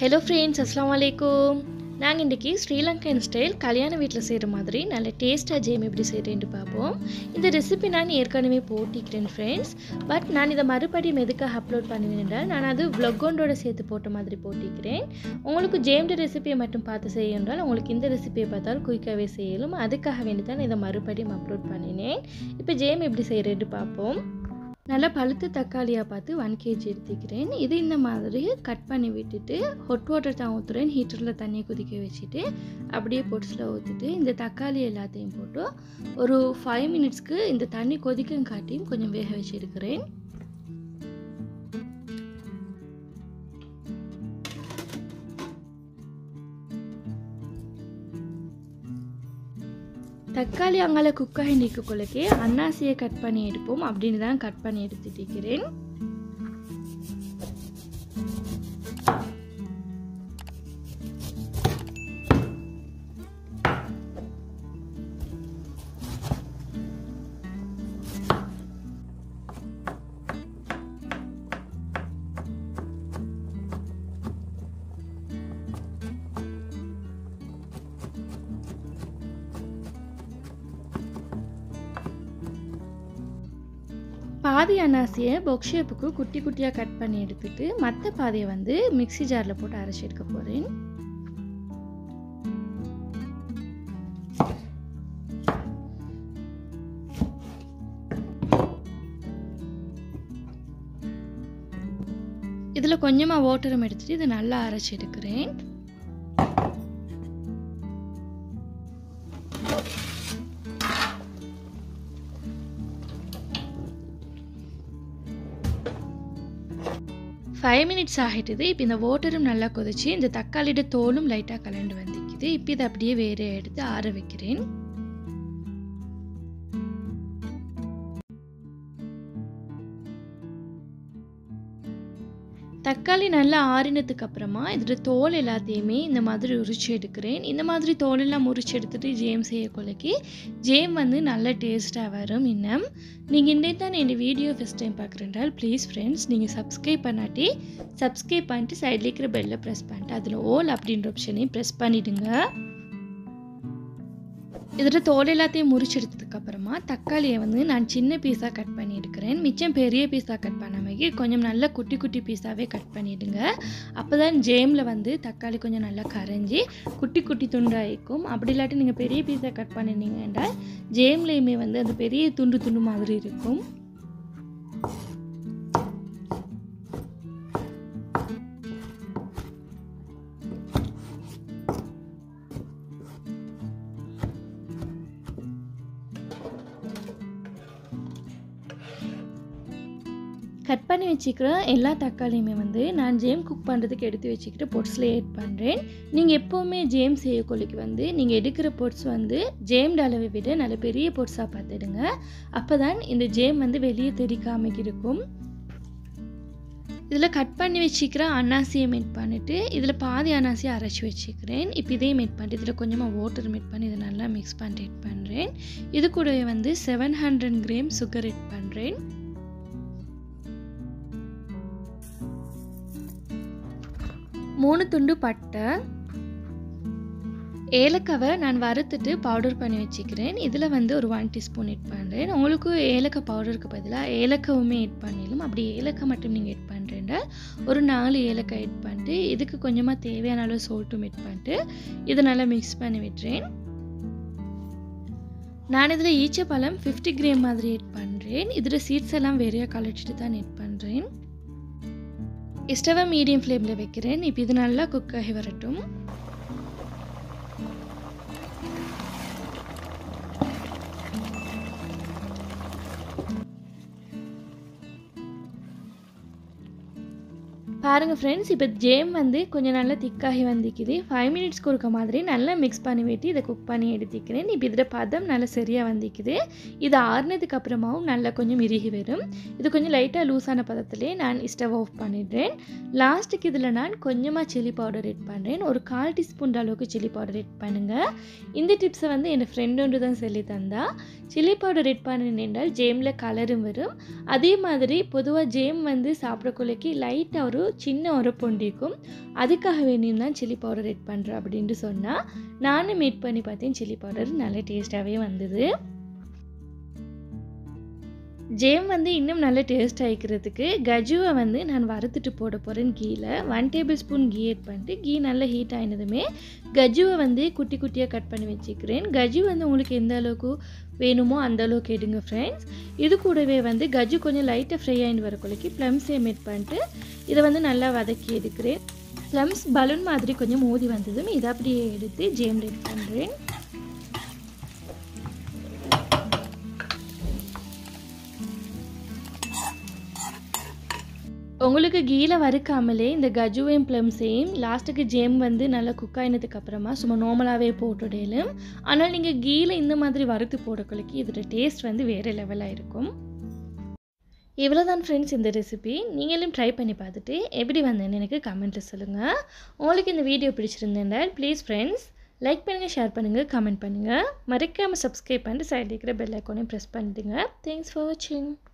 hello friends அஸ்லாம் வலைக்கும் நாங்கள் இன்றைக்கி ஸ்ரீலங்கன் ஸ்டைல் கல்யாண வீட்டில் செய்கிற மாதிரி நல்ல டேஸ்ட்டாக ஜேம் எப்படி செய்கிறேன்ட்டு பார்ப்போம் இந்த ரெசிபி நான் ஏற்கனவே போட்டிக்கிறேன் ஃப்ரெண்ட்ஸ் பட் நான் இதை மறுபடியும் எதுக்காக அப்லோட் பண்ணுவேன் நான் அது vlog-ஓட சேர்த்து போட்ட மாதிரி போட்டிக்கிறேன் உங்களுக்கு ஜேம்ட ரெசிபியை மட்டும் பார்த்து செய்ய என்றால் உங்களுக்கு இந்த ரெசிபியை பார்த்தால் குயிக்காகவே செய்யலும் அதுக்காக வேண்டி தான் இதை மறுபடியும் அப்லோட் பண்ணினேன் இப்போ ஜேம் எப்படி செய்கிறேன்ட்டு பார்ப்போம் நல்லா பழுத்த தக்காளியாக பார்த்து ஒன் கேஜி எடுத்துக்கிறேன் இது இந்த மாதிரி கட் பண்ணி விட்டுட்டு ஹொட் வாட்டர் தான் ஊற்றுறேன் ஹீட்டரில் தண்ணியை கொதிக்க வச்சுட்டு அப்படியே பொட்ஸில் ஊற்றிட்டு இந்த தக்காளி எல்லாத்தையும் போட்டு ஒரு ஃபைவ் மினிட்ஸ்க்கு இந்த தண்ணி கொதிக்கும் காட்டியும் கொஞ்சம் வேக வச்சு எடுக்கிறேன் தக்காளி அங்கால குக்காகி நிற்கக்குள்ளக்கே அன்னாசியை கட் பண்ணி எடுப்போம் அப்படின்னு தான் கட் பண்ணி எடுத்துட்டிருக்கிறேன் பாதி அன்னாசியை பொக் ஷேப்புக்கு குட்டி குட்டியாக கட் பண்ணி எடுத்துட்டு மற்ற பாதியை வந்து மிக்ஸி ஜாரில் போட்டு அரைச்சி எடுக்க போகிறேன் இதில் கொஞ்சமாக ஓட்டரம் எடுத்துட்டு இதை நல்லா அரைச்சி எடுக்கிறேன் ஃபைவ் மினிட்ஸ் ஆகிட்டுது இப்போ இந்த வாட்டரும் நல்லா கொதிச்சு இந்த தக்காளியோட தோலும் லைட்டாக கலண்டு வந்துக்குது இப்போ இதை அப்படியே வேற எடுத்து ஆற வைக்கிறேன் தக்காளி நல்லா ஆறினதுக்கு அப்புறமா இதோட தோல் எல்லாத்தையுமே இந்த மாதிரி உரிச்சு எடுக்கிறேன் இந்த மாதிரி தோலெல்லாம் முறிச்சு எடுத்துட்டு ஜேம் செய்ய கொலைக்கு ஜேம் வந்து நல்ல டேஸ்ட்டாக வரும் இன்னும் நீங்கள் இன்னே தான் என் வீடியோ ஃபஸ்ட் டைம் பார்க்குறேன்றால் ப்ளீஸ் ஃப்ரெண்ட்ஸ் நீங்கள் சப்ஸ்கிரைப் பண்ணாட்டி சப்ஸ்கிரைப் பண்ணிட்டு சைடில் இருக்கிற பெல்லை ப்ரெஸ் பண்ணிட்டு அதில் ஓல் அப்படின்ற ஆப்ஷனையும் ப்ரெஸ் பண்ணிவிடுங்க இதில் தோல் எல்லாத்தையும் முறிச்செடுத்ததுக்கு அப்புறமா தக்காளியை வந்து நான் சின்ன பீஸாக கட் பண்ணி எடுக்கிறேன் மிச்சம் பெரிய பீஸாக கட் பண்ணாமல் கொஞ்சம் நல்லா குட்டி குட்டி பீஸாகவே கட் பண்ணிவிடுங்க அப்போ தான் ஜேமில் வந்து தக்காளி கொஞ்சம் நல்லா கரைஞ்சி குட்டி குட்டி துண்டாயிக்கும் அப்படி இல்லாட்டி நீங்கள் பெரிய பீஸாக கட் பண்ணினீங்கன்னா ஜேம்லேயுமே வந்து அந்த பெரிய துண்டு துண்டு மாதிரி இருக்கும் கட் பண்ணி வச்சுக்கிற எல்லா தக்காளியுமே வந்து நான் ஜேம் குக் பண்ணுறதுக்கு எடுத்து வச்சுக்கிட்டு பொட்ஸில் ஆட் பண்ணுறேன் நீங்கள் எப்போவுமே ஜேம் செய்யக்கொள்ளிக்கு வந்து நீங்கள் எடுக்கிற பொட்ஸ் வந்து ஜேம் அளவை விட நல்ல பெரிய பொட்ஸாக பார்த்துடுங்க அப்போ தான் இந்த ஜேம் வந்து வெளியே தெரிக்காமல் இருக்கும் இதில் கட் பண்ணி வச்சுக்கிற அன்னாசியை மேட் பண்ணிவிட்டு இதில் பாதி அன்னாசியை அரைச்சி வச்சுக்கிறேன் இப்போ இதையும் மேட் பண்ணிட்டு இதில் கொஞ்சமாக வாட்டர் மேட் பண்ணி இதை நல்லா மிக்ஸ் பண்ணிட்டு எட் பண்ணுறேன் இது கூடவே வந்து seven hundred gram sugar add பண்ணுறேன் மூணு துண்டு பட்டை ஏலக்காவை நான் வறுத்துட்டு பவுடர் பண்ணி வச்சுக்கிறேன் இதில் வந்து ஒரு ஒன் டீஸ்பூன் எட் பண்ணுறேன் உங்களுக்கு ஏலக்காய் பவுடருக்கு பதிலாக ஏலக்காவுமே எட் பண்ணிடலாம் அப்படி ஏலக்காய் மட்டும் நீங்கள் எட் பண்ணுறேன்டா ஒரு நாலு ஏலக்காய் எட் பண்ணிட்டு இதுக்கு கொஞ்சமாக தேவையான அளவு சோல்ட்டும் எட் பண்ணிட்டு இதை நல்லா மிக்ஸ் பண்ணி விட்டுறேன் நான் இதில் ஈச்சப்பழம் ஃபிஃப்டி கிராம் மாதிரி எட் பண்ணுறேன் இதில் சீட்ஸ் எல்லாம் வேறையாக கலட்டிட்டு தான் எட் பண்ணுறேன் ஸ்டவை மீடியம் ஃப்ளேமில் வைக்கிறேன் இப்போ இது நல்லா குக் ஆகி வரட்டும் பாருங்கள் ஃப்ரெண்ட்ஸ் இப்போ ஜேம் வந்து கொஞ்சம் நல்லா திக்காகி வந்துக்குது ஃபைவ் மினிட்ஸ்க்கு ஒருக்க மாதிரி நல்லா மிக்ஸ் பண்ணி விட்டு இதை குக் பண்ணி எடுத்துக்கிறேன் இப்போ இதில் பதம் நல்லா சரியாக வந்துக்குது இது ஆறுனதுக்கு அப்புறமாவும் நல்லா கொஞ்சம் இறுகி வரும் இது கொஞ்சம் லைட்டாக லூஸான பதத்திலே நான் ஸ்டவ் ஆஃப் பண்ணிடுறேன் லாஸ்ட்டுக்கு இதில் நான் கொஞ்சமாக சில்லி பவுடர் எட் பண்ணுறேன் ஒரு கால் டீஸ்பூன் அளவுக்கு சில்லி பவுடர் எட் பண்ணுங்கள் இந்த டிப்ஸை வந்து என் ஃப்ரெண்டு ஒன்று தான் சொல்லி தந்தா சில்லி பவுடர் எட் பண்ணினேன் என்றால் ஜேமில் கலரும் வரும் அதே மாதிரி பொதுவாக ஜேம் வந்து சாப்பிடக்குள்ளைக்கு லைட்டாக ஒரு சின்ன உரப்பொண்டிக்கும் அதுக்காக வேண்டியும் தான் சில்லி பவுடர் ரெட் பண்ணுறேன் அப்படின்ட்டு சொன்னால் நானும் மீட் பண்ணி பார்த்தேன் சில்லி பவுடர் நல்ல டேஸ்ட்டாகவே வந்தது ஜேம் வந்து இன்னும் நல்ல டேஸ்ட் ஆகிக்கிறதுக்கு கஜுவை வந்து நான் வறுத்துட்டு போட போகிறேன் கீழே one tablespoon ghee add பண்ணிட்டு கீ நல்லா ஹீட் ஆகினதுமே கஜுவை வந்து குட்டி குட்டியாக கட் பண்ணி வச்சுக்கிறேன் கஜு வந்து உங்களுக்கு எந்த அளவுக்கு வேணுமோ அந்த அளவுக்கு எடுங்க ஃப்ரெண்ட்ஸ் இது கூடவே வந்து கஜு கொஞ்சம் லைட்டாக ஃப்ரை ஆகிட்டு வரக்குள்ளைக்கு ப்ளம்ஸையும் மேட் பண்ணிட்டு இதை வந்து நல்லா வதக்கி எடுக்கிறேன் ப்ளம்ஸ் பலூன் மாதிரி கொஞ்சம் மோதி வந்ததும் இதை அப்படியே எடுத்து ஜேம் ரெட் பண்ணுறேன் உங்களுக்கு கீழே வறுக்காமலே இந்த கஜுவையும் ப்ளம்ஸையும் லாஸ்ட்டுக்கு ஜேம் வந்து நல்லா குக் ஆயினதுக்கு அப்புறமா சும்மா நார்மலாகவே போட்டுடலும் ஆனால் நீங்கள் கீழே இந்த மாதிரி வறுத்து போடக்குள்ளக்கு இதோட டேஸ்ட் வந்து வேறு லெவலாக இருக்கும் இவ்வளோ தான் ஃப்ரெண்ட்ஸ் இந்த ரெசிபி நீங்களும் ட்ரை பண்ணி பார்த்துட்டு எப்படி வந்தேன்னு எனக்கு கமெண்ட்டில் சொல்லுங்கள் உங்களுக்கு இந்த வீடியோ பிடிச்சிருந்தேன் ப்ளீஸ் ஃப்ரெண்ட்ஸ் லைக் பண்ணுங்கள் ஷேர் பண்ணுங்கள் கமெண்ட் பண்ணுங்கள் மறக்காமல் சப்ஸ்கிரைப் பண்ணிட்டு சைடில் இருக்கிற பெல் ஐக்கானையும் ப்ரெஸ் பண்ணிட்டுங்க தேங்க்ஸ் ஃபார் வாட்சிங்